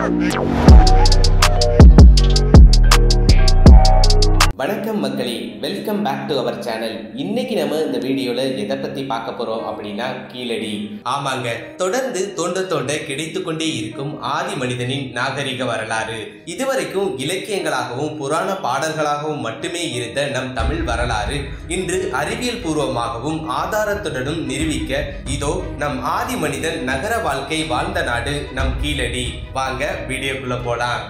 வணக்கம் மக்களே welcome back to our channel இன்னைக்கு நம்ம இந்த வீடியோல எதை பத்தி பார்க்க போறோம் அப்படின்னா கீழடி ஆமாங்க தொடர்ந்து தோண்ட தோண்ட கிடைத்து கொண்டே இருக்கும் ஆதி மனிதனின் நாகரிக வரலாறு இதுவரைக்கும் இலக்கியங்களாகவும் புராண பாடல்களாகவும் மட்டுமே இருந்த நம் தமிழ் வரலாறு இன்று அறிவியல் பூர்வமாகவும் ஆதாரத்துடனும் நிரூபிக்க இதோ நம் ஆதி மனிதன் நகர வாழ்க்கை வாழ்ந்த நாடு நம் கீழடி வாங்க வீடியோக்குள்ள போலாம்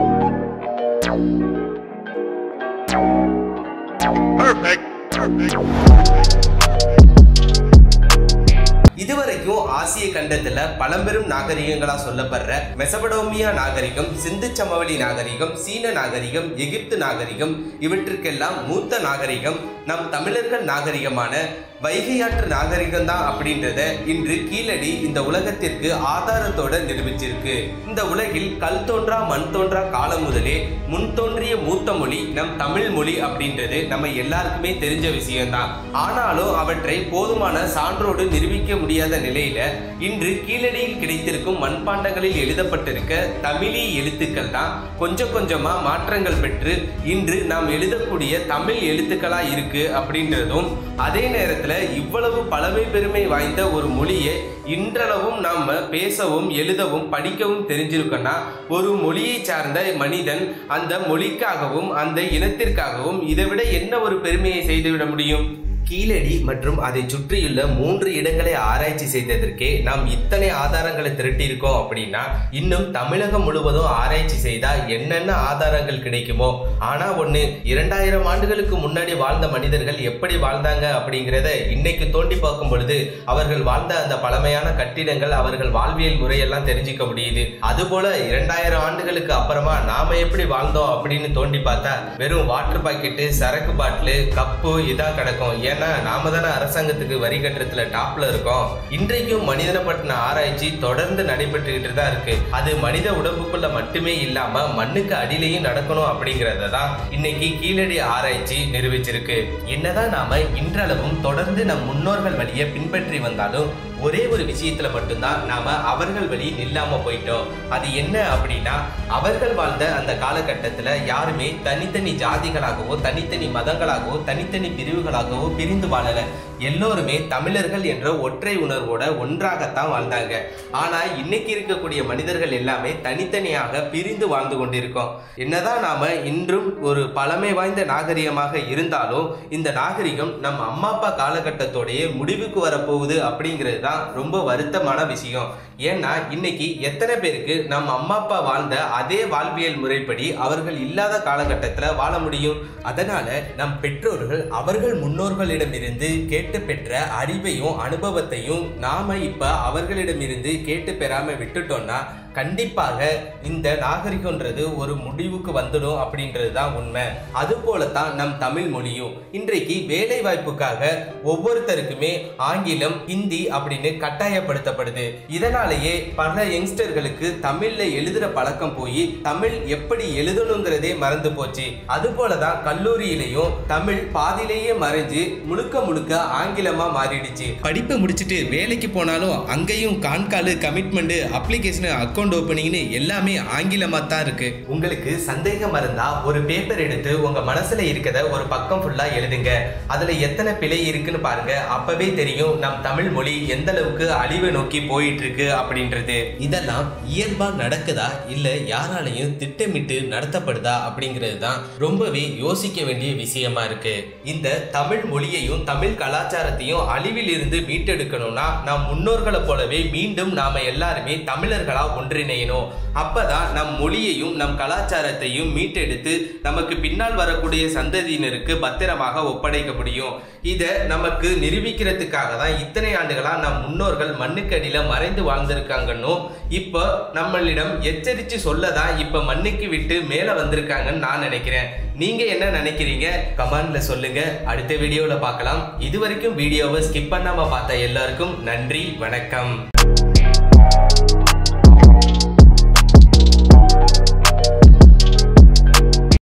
இதுவரைக்கும் ஆசிய கண்டத்துல பழம்பெரும் நாகரிகங்களா சொல்லப்படுற மெசபடோமியா நாகரிகம் சிந்து சமவெளி நாகரிகம் சீன நாகரிகம் எகிப்து நாகரிகம் இவற்றுக்கெல்லாம் மூத்த நாகரிகம் நம் தமிழர்கள் நாகரிகமான வைகையாற்று நாகரிகம் தான் அப்படின்றத இன்று கீழடி இந்த உலகத்திற்கு ஆதாரத்தோட நிரூபிச்சிருக்கு இந்த உலகில் கல் தோன்றா மண் தோன்றா காலம் முதலே முன் தோன்றிய மூத்த மொழி நம் தமிழ் மொழி அப்படின்றது நம்ம எல்லாருக்குமே தெரிஞ்ச விஷயம்தான் ஆனாலும் அவற்றை போதுமான சான்றோடு நிரூபிக்க முடியாத நிலையில இன்று கீழடியில் கிடைத்திருக்கும் மண்பாண்டங்களில் எழுதப்பட்டிருக்க தமிழி எழுத்துக்கள் தான் கொஞ்சம் கொஞ்சமா மாற்றங்கள் பெற்று இன்று நாம் எழுதக்கூடிய தமிழ் எழுத்துக்களா இருக்கு அப்படின்றதும் அதே நேரத்துல இவ்வளவு பழமை பெருமை வாய்ந்த ஒரு மொழியை இன்றளவும் நாம பேசவும் எழுதவும் படிக்கவும் தெரிஞ்சிருக்கோம்னா ஒரு மொழியை சார்ந்த மனிதன் அந்த மொழிக்காகவும் அந்த இனத்திற்காகவும் இதை விட என்ன ஒரு பெருமையை செய்துவிட முடியும் கீழடி மற்றும் அதை சுற்றியுள்ள மூன்று இடங்களை ஆராய்ச்சி செய்ததற்கே நாம் இத்தனை ஆதாரங்களை திரட்டியிருக்கோம் அப்படின்னா இன்னும் தமிழகம் முழுவதும் ஆராய்ச்சி செய்தா என்னென்ன ஆதாரங்கள் கிடைக்குமோ ஆனா ஒண்ணு இரண்டாயிரம் ஆண்டுகளுக்கு முன்னாடி வாழ்ந்த மனிதர்கள் எப்படி வாழ்ந்தாங்க அப்படிங்கிறத இன்னைக்கு தோண்டி பார்க்கும் பொழுது அவர்கள் வாழ்ந்த அந்த பழமையான கட்டிடங்கள் அவர்கள் வாழ்வியல் முறையெல்லாம் தெரிஞ்சுக்க முடியுது அதுபோல இரண்டாயிரம் ஆண்டுகளுக்கு அப்புறமா நாம எப்படி வாழ்ந்தோம் அப்படின்னு தோண்டி பார்த்தா வெறும் வாட்டர் பாக்கெட்டு சரக்கு பாட்டிலு கப்பு இதான் கிடக்கும் ஏன்னா நாம தானே அரசாங்கத்துக்கு வரி கட்டுறதுல டாப்ல இருக்கோம் இன்றைக்கும் மனிதனை பற்றின ஆராய்ச்சி தொடர்ந்து நடைபெற்றுக்கிட்டு தான் இருக்கு அது மனித உடம்புக்குள்ள மட்டுமே இல்லாம மண்ணுக்கு அடியிலையும் நடக்கணும் அப்படிங்கறத தான் இன்னைக்கு கீழடி ஆராய்ச்சி நிரூபிச்சிருக்கு என்னதான் நாம இன்றளவும் தொடர்ந்து நம் முன்னோர்கள் வழியை பின்பற்றி வந்தாலும் ஒரே ஒரு விஷயத்துல மட்டும்தான் நாம அவர்கள் வழி நில்லாம போயிட்டோம் அது என்ன அப்படின்னா அவர்கள் வாழ்ந்த அந்த காலகட்டத்துல யாருமே தனித்தனி ஜாதிகளாகவோ தனித்தனி மதங்களாகவோ தனித்தனி பிரிவுகளாகவோ பிரிந்து வாழல எல்லோருமே தமிழர்கள் என்ற ஒற்றை உணர்வோட ஒன்றாகத்தான் வாழ்ந்தாங்க ஆனா இன்னைக்கு இருக்கக்கூடிய மனிதர்கள் எல்லாமே தனித்தனியாக பிரிந்து வாழ்ந்து கொண்டிருக்கோம் என்னதான் நாம இன்றும் ஒரு பழமை வாய்ந்த நாகரிகமாக இருந்தாலும் இந்த நாகரிகம் நம் அம்மா அப்பா காலகட்டத்தோடைய முடிவுக்கு வரப்போகுது அப்படிங்கிறது தான் ரொம்ப வருத்தமான விஷயம் ஏன்னா இன்னைக்கு எத்தனை பேருக்கு நம் அம்மா அப்பா வாழ்ந்த அதே வாழ்வியல் முறைப்படி அவர்கள் இல்லாத காலகட்டத்தில் வாழ முடியும் அதனால நம் பெற்றோர்கள் அவர்கள் முன்னோர்களிடமிருந்து கேட்டு பெற்ற அறிவையும் அனுபவத்தையும் நாம இப்ப அவர்களிடமிருந்து கேட்டு பெறாம விட்டுட்டோம்னா கண்டிப்பாக இந்த நாகரிகம்ன்றது ஒரு முடிவுக்கு வந்துடும் அப்படின்றது தான் உண்மை அது போலத்தான் நம் தமிழ் மொழியும் இன்றைக்கு வேலை வாய்ப்புக்காக ஒவ்வொருத்தருக்குமே ஆங்கிலம் ஹிந்தி அப்படின்னு கட்டாயப்படுத்தப்படுது இதனாலேயே பல யங்ஸ்டர்களுக்கு தமிழ்ல எழுதுற பழக்கம் போய் தமிழ் எப்படி எழுதணுங்கிறதே மறந்து போச்சு அது போலதான் கல்லூரியிலையும் தமிழ் பாதியிலேயே மறைஞ்சு முழுக்க முழுக்க ஆங்கிலமா மாறிடுச்சு படிப்பை முடிச்சுட்டு வேலைக்கு போனாலும் அங்கேயும் கான்காலு கமிட்மெண்ட் அப்ளிகேஷன் அக்கௌண்ட் ஓப்பனிங்னு எல்லாமே ஆங்கிலமா தான் இருக்கு உங்களுக்கு சந்தேகம் இருந்தா ஒரு பேப்பர் எடுத்து உங்க மனசுல இருக்கத ஒரு பக்கம் ஃபுல்லா எழுதுங்க அதுல எத்தனை பிழை இருக்குன்னு பாருங்க அப்பவே தெரியும் நம் தமிழ் மொழி எந்த அளவுக்கு அழிவை நோக்கி போயிட்டு இருக்கு அப்படின்றது இதெல்லாம் இயல்பா நடக்குதா இல்ல யாராலையும் திட்டமிட்டு நடத்தப்படுதா அப்படிங்கிறது தான் ரொம்பவே யோசிக்க வேண்டிய விஷயமா இருக்கு இந்த தமிழ் மொழியையும் தமிழ் கலாச்சாரத்தையும் அழிவில் இருந்து மீட்டெடுக்கணும்னா நம் முன்னோர்களை போலவே மீண்டும் நாம எல்லாருமே தமிழர்களா ஒன்றிணையணும் அப்பதான் நம் மொழியையும் நம் கலாச்சாரத்தையும் மீட்டெடுத்து நமக்கு பின்னால் வரக்கூடிய சந்ததியினருக்கு பத்திரமாக ஒப்படைக்க முடியும் இதை நமக்கு நிரூபிக்கிறதுக்காக தான் இத்தனை ஆண்டுகளா நம் முன்னோர்கள் மண்ணுக்கு அடியில மறைந்து வாழ்ந்திருக்காங்கன்னு இப்போ நம்மளிடம் எச்சரித்து சொல்லதான் இப்ப மண்ணுக்கு விட்டு மேல வந்திருக்காங்கன்னு நான் நினைக்கிறேன் நீங்க என்ன நினைக்கிறீங்க கமெண்ட்ல சொல்லுங்க அடுத்த வீடியோல பார்க்கலாம் இது வரைக்கும் வீடியோவை ஸ்கிப் பண்ணாம பார்த்த எல்லாருக்கும் நன்றி வணக்கம்